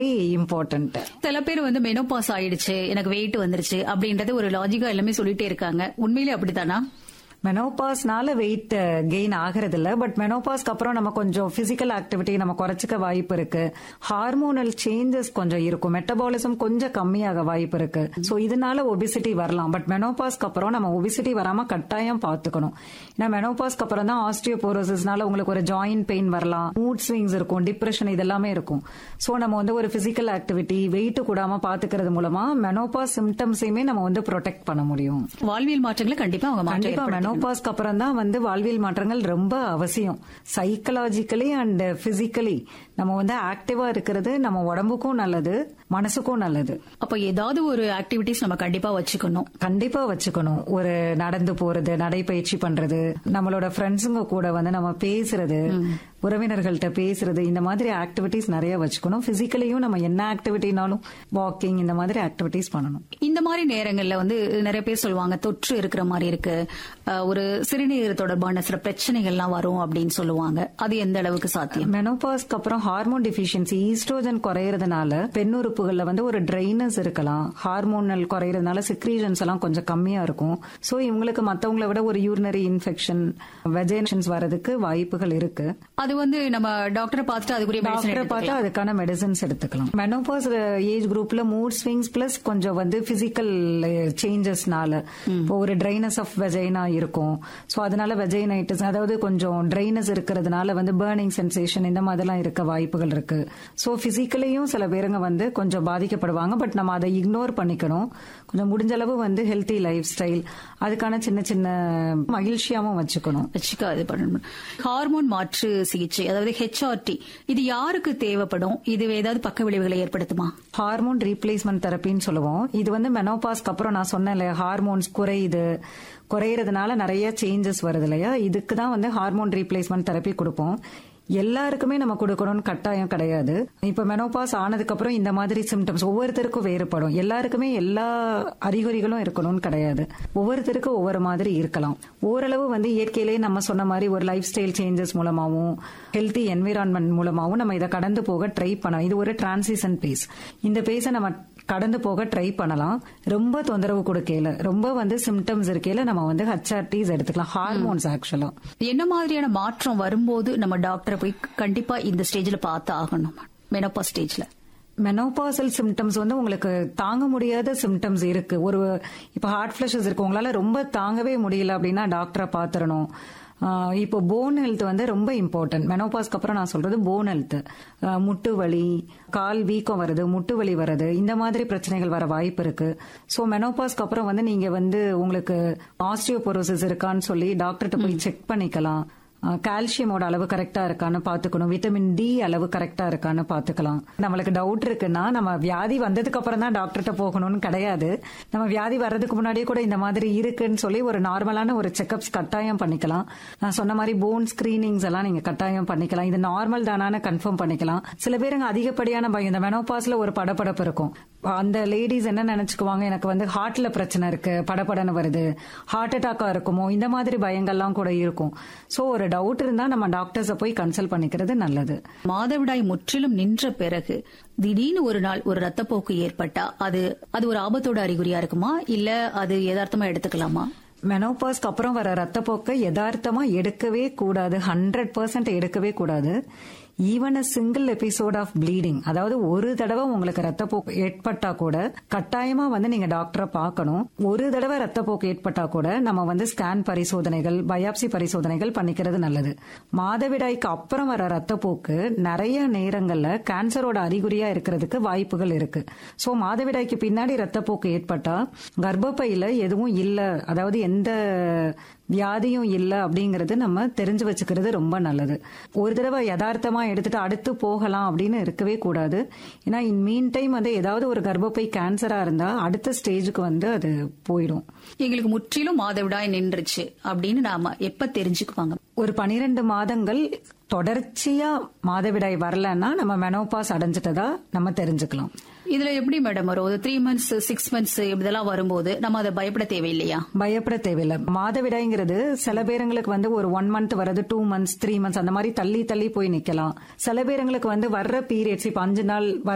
Important சில பேர் வந்து மெனோபாஸ் ஆயிடுச்சு எனக்கு வெயிட் வந்துருச்சு அப்படின்றது ஒரு லாஜிக்கா எல்லாமே சொல்லிட்டே இருக்காங்க உண்மையிலே அப்படித்தானா மெனோபாஸ்னால வெயிட் கெயின் ஆகிறது இல்ல பட் மெனோபாஸ்க்கு அப்புறம் நம்ம கொஞ்சம் பிசிக்கல் ஆக்டிவிட்டி நம்ம குறைச்சிக்க வாய்ப்பு இருக்கு ஹார்மோனல் சேஞ்சஸ் கொஞ்சம் இருக்கும் மெட்டபாலிசம் கொஞ்சம் கம்மியாக வாய்ப்பு இருக்கு சோ இதனால ஒபிசிட்டி வரலாம் பட் மெனோபாஸ்க்கு அப்புறம் நம்ம ஒபிசிட்டி வராம கட்டாயம் பாத்துக்கணும் ஏன்னா மெனோபாஸ்க்கு அப்புறம் தான் ஆஸ்டியோபோரோசிஸ்னால உங்களுக்கு ஒரு ஜாயிண்ட் பெயின் வரலாம் மூட் ஸ்விங்ஸ் இருக்கும் டிப்ரெஷன் இதெல்லாமே இருக்கும் சோ நம்ம வந்து ஒரு பிசிக்கல் ஆக்டிவிட்டி வெயிட் கூடாம பாத்துக்கிறது மூலமா மெனோபாஸ் சிம்டம்ஸையுமே நம்ம வந்து ப்ரொடெக்ட் பண்ண முடியும் வாழ்வியல் மாற்றங்களை கண்டிப்பா அவங்க மாற்றம் கண்டிப்பா ஏற்படுத்திக்கணும். மெனோபாஸ்க்கு அப்புறம் தான் வந்து வாழ்வியல் மாற்றங்கள் ரொம்ப அவசியம் சைக்கலாஜிக்கலி அண்ட் பிசிக்கலி நம்ம வந்து ஆக்டிவா இருக்கிறது நம்ம உடம்புக்கும் நல்லது மனசுக்கும் நல்லது அப்ப ஏதாவது ஒரு ஆக்டிவிட்டிஸ் நம்ம கண்டிப்பா வச்சுக்கணும் கண்டிப்பா வச்சுக்கணும் ஒரு நடந்து போறது நடைப்பயிற்சி பண்றது நம்மளோட ஃப்ரெண்ட்ஸுங்க கூட வந்து நம்ம பேசுறது உறவினர்கள்ட்ட பேசுறது இந்த மாதிரி ஆக்டிவிட்டிஸ் நிறைய வச்சுக்கணும் பிசிக்கலியும் நம்ம என்ன ஆக்டிவிட்டினாலும் வாக்கிங் இந்த மாதிரி ஆக்டிவிட்டிஸ் பண்ணணும் இந்த மாதிரி நேரங்கள்ல வந்து நிறைய பேர் சொல்லுவாங்க தொற்று இருக்கிற மாதிரி இருக்கு அஹ், ஒரு சிறுநீர் தொடர்பான சில பிரச்சனைகள்லாம் வரும் அப்படின்னு சொல்லுவாங்க அது எந்த அளவுக்கு சாத்தியம் மெனோபாஸ்க்கு அப்புறம் ஹார்மோன் டிஃபிஷியன்சி ஈஸ்ட்ரோஜன் குறையறதுனால பெண் உறுப்புகள்ல வந்து ஒரு ட்ரைனஸ் இருக்கலாம் ஹார்மோனல் குறையறதுனால சிக்ரீஷன்ஸ் எல்லாம் கொஞ்சம் கம்மியா இருக்கும் சோ இவங்களுக்கு மத்தவங்கள விட ஒரு யூரினரி இன்ஃபெக்ஷன் வெஜேஷன்ஸ் வரதுக்கு வாய்ப்புகள் இருக்கு அது வந்து நம்ம டாக்டரை பார்த்துட்டு அதுக்குரிய medicine டாக்டரை எடுத்துக்கலாம். பார்த்து அதுக்கான மெடிசன்ஸ் எடுத்துக்கலாம் மெனோபாஸ் ஏஜ் குரூப்ல மூட் ஸ்விங்ஸ் பிளஸ் கொஞ்சம் வந்து பிசிக்கல் சேஞ்சஸ்னால இப்போ ஒரு ட்ரைனஸ் ஆஃப் வெஜைனா இருக்கும் சோ அதனால வெஜைனைட்டிஸ் அதாவது கொஞ்சம் ட்ரைனஸ் இருக்கிறதுனால வந்து பேர்னிங் சென்சேஷன் இந்த மாதிரிலாம் இருக்க வாய்ப்புகள் இருக்கு சோ பிசிக்கலையும் சில பேருங்க வந்து கொஞ்சம் பாதிக்கப்படுவாங்க பட் நம்ம அதை இக்னோர் பண்ணிக்கணும் கொஞ்சம் முடிஞ்ச அளவு வந்து ஹெல்த்தி லைஃப் ஸ்டைல் அதுக்கான சின்ன சின்ன மகிழ்ச்சியாவும் வச்சுக்கணும் வச்சுக்க அது பண்ணணும் ஹார்மோன் மாற்று சிகிச்சை அதாவது ஹெச்ஆர்டி இது யாருக்கு தேவைப்படும் இது ஏதாவது பக்க விளைவுகளை ஏற்படுத்துமா ஹார்மோன் ரீப்ளேஸ்மெண்ட் தெரப்பின்னு சொல்லுவோம் இது வந்து மெனோபாஸ்க்கு அப்புறம் நான் சொன்னேன் இல்லையா ஹார்மோன்ஸ் குறையுது குறையறதுனால நிறைய சேஞ்சஸ் வருது இல்லையா இதுக்கு தான் வந்து ஹார்மோன் ரீப்ளேஸ்மெண்ட் தெரப்பி கொடுப்போம் எல்லாருக்குமே நம்ம கொடுக்கணும்னு கட்டாயம் கிடையாது இப்ப மெனோபாஸ் ஆனதுக்கு அப்புறம் இந்த மாதிரி சிம்டம்ஸ் ஒவ்வொருத்தருக்கும் வேறுபடும் எல்லாருக்குமே எல்லா அறிகுறிகளும் இருக்கணும்னு கிடையாது ஒவ்வொருத்தருக்கும் ஒவ்வொரு மாதிரி இருக்கலாம் ஓரளவு வந்து இயற்கையிலேயே நம்ம சொன்ன மாதிரி ஒரு லைஃப் ஸ்டைல் சேஞ்சஸ் மூலமாவும் ஹெல்த்தி என்விரான்மெண்ட் மூலமாவும் நம்ம இதை கடந்து போக ட்ரை பண்ணலாம் இது ஒரு டிரான்சிஷன் பேஸ் இந்த பேஸை நம்ம கடந்து போக ட்ரை பண்ணலாம் ரொம்ப தொந்தரவு கொடுக்கல ரொம்ப வந்து சிம்டம்ஸ் இருக்கையில நம்ம வந்து ஹச்ஆர்டிஸ் எடுத்துக்கலாம் ஹார்மோன்ஸ் ஆக்சுவலா என்ன மாதிரியான மாற்றம் வரும்போது நம்ம டாக்டரை போய் கண்டிப்பா இந்த ஸ்டேஜ்ல பார்த்து ஆகணும் மெனோபா ஸ்டேஜ்ல மெனோபாசல் சிம்டம்ஸ் வந்து உங்களுக்கு தாங்க முடியாத சிம்டம்ஸ் இருக்கு ஒரு இப்ப ஹார்ட் ஃபிளஷஸ் இருக்கு உங்களால ரொம்ப தாங்கவே முடியல அப்படின்னா டாக்டரை பாத்துறணும் ஆஹ் இப்போ போன் ஹெல்த் வந்து ரொம்ப இம்பார்ட்டன்ட் மெனோபாஸ்க்கு அப்புறம் நான் சொல்றது போன் ஹெல்த் முட்டு வலி கால் வீக்கம் வருது முட்டு வலி வருது இந்த மாதிரி பிரச்சனைகள் வர வாய்ப்பு இருக்கு ஸோ மெனோபாஸ்க்கு அப்புறம் வந்து நீங்க வந்து உங்களுக்கு ஆஸ்டியோபோரோசிஸ் இருக்கான்னு சொல்லி டாக்டர்கிட்ட போய் செக் பண்ணிக்கலாம் கால்சியமோட அளவு கரெக்டா இருக்கான்னு பாத்துக்கணும் விட்டமின் டி அளவு கரெக்டா இருக்கான்னு பாத்துக்கலாம் நம்மளுக்கு டவுட் இருக்குன்னா நம்ம வியாதி வந்ததுக்கு அப்புறம் தான் டாக்டர்கிட்ட போகணும்னு கிடையாது நம்ம வியாதி வர்றதுக்கு முன்னாடியே கூட இந்த மாதிரி இருக்குன்னு சொல்லி ஒரு நார்மலான ஒரு செக்அப்ஸ் கட்டாயம் பண்ணிக்கலாம் நான் சொன்ன மாதிரி போன் ஸ்கிரீனிங்ஸ் எல்லாம் நீங்க கட்டாயம் பண்ணிக்கலாம் இது நார்மல் தானான்னு கன்ஃபார்ம் பண்ணிக்கலாம் சில பேருங்க அதிகப்படியான பயம் இந்த மெனோபாஸ்ல ஒரு படபடப்பு இருக்கும் அந்த லேடிஸ் என்ன நினைச்சுக்குவாங்க எனக்கு வந்து ஹார்ட்ல பிரச்சனை இருக்கு படபடன்னு வருது ஹார்ட் அட்டாக்கா இருக்குமோ இந்த மாதிரி பயங்கள்லாம் கூட இருக்கும் சோ ஒரு டவுட் இருந்தா நம்ம டாக்டர்ஸ போய் கன்சல்ட் பண்ணிக்கிறது நல்லது மாதவிடாய் முற்றிலும் நின்ற பிறகு திடீர்னு ஒரு நாள் ஒரு ரத்தப்போக்கு ஏற்பட்டா அது அது ஒரு ஆபத்தோட அறிகுறியா இருக்குமா இல்ல அது யதார்த்தமா எடுத்துக்கலாமா மெனோபாஸ்க்கு அப்புறம் வர ரத்தப்போக்கை யதார்த்தமா எடுக்கவே கூடாது ஹண்ட்ரட் பர்சன்ட் எடுக்கவே கூடாது even a single episode of bleeding அதாவது ஒரு தடவை உங்களுக்கு ரத்தப்போக்கு ஏற்பட்டா கூட கட்டாயமா வந்து நீங்க டாக்டரை பார்க்கணும் ஒரு தடவை ரத்தப்போக்கு ஏற்பட்டா கூட நம்ம வந்து ஸ்கேன் பரிசோதனைகள் பயாப்சி பரிசோதனைகள் பண்ணிக்கிறது நல்லது மாதவிடாய்க்கு அப்புறம் வர ரத்தப்போக்கு நிறைய நேரங்கள்ல கேன்சரோட அறிகுறியா இருக்கிறதுக்கு வாய்ப்புகள் இருக்கு சோ மாதவிடாய்க்கு பின்னாடி ரத்தப்போக்கு ஏற்பட்டா கர்ப்பப்பையில எதுவும் இல்ல அதாவது எந்த வியாதியும் இல்ல அப்படிங்கறது நம்ம தெரிஞ்சு வச்சுக்கிறது ரொம்ப நல்லது ஒரு தடவை யதார்த்தமா எடுத்துட்டு அடுத்து போகலாம் அப்படின்னு இருக்கவே கூடாது ஏன்னா இன் மீன் டைம் வந்து ஏதாவது ஒரு கர்ப்பப்பை கேன்சரா இருந்தா அடுத்த ஸ்டேஜுக்கு வந்து அது போயிடும் எங்களுக்கு முற்றிலும் மாதவிடாய் நின்றுச்சு அப்படின்னு நாம எப்ப தெரிஞ்சுக்குவாங்க ஒரு பனிரெண்டு மாதங்கள் தொடர்ச்சியா மாதவிடாய் வரலன்னா நம்ம மெனோபாஸ் அடைஞ்சிட்டதா நம்ம தெரிஞ்சுக்கலாம் இதுல எப்படி மேடம் வரும் ஒரு த்ரீ மந்த்ஸ் சிக்ஸ் மந்த்ஸ் இதெல்லாம் வரும்போது நம்ம அதை பயப்பட தேவையில்லையா பயப்பட தேவையில்லை மாதவிடாய்ங்கிறது சில பேருங்களுக்கு வந்து ஒரு ஒன் மந்த் வரது டூ மந்த்ஸ் த்ரீ மந்த்ஸ் அந்த மாதிரி தள்ளி தள்ளி போய் நிக்கலாம் சில பேருங்களுக்கு வந்து வர்ற பீரியட்ஸ் இப்ப அஞ்சு நாள்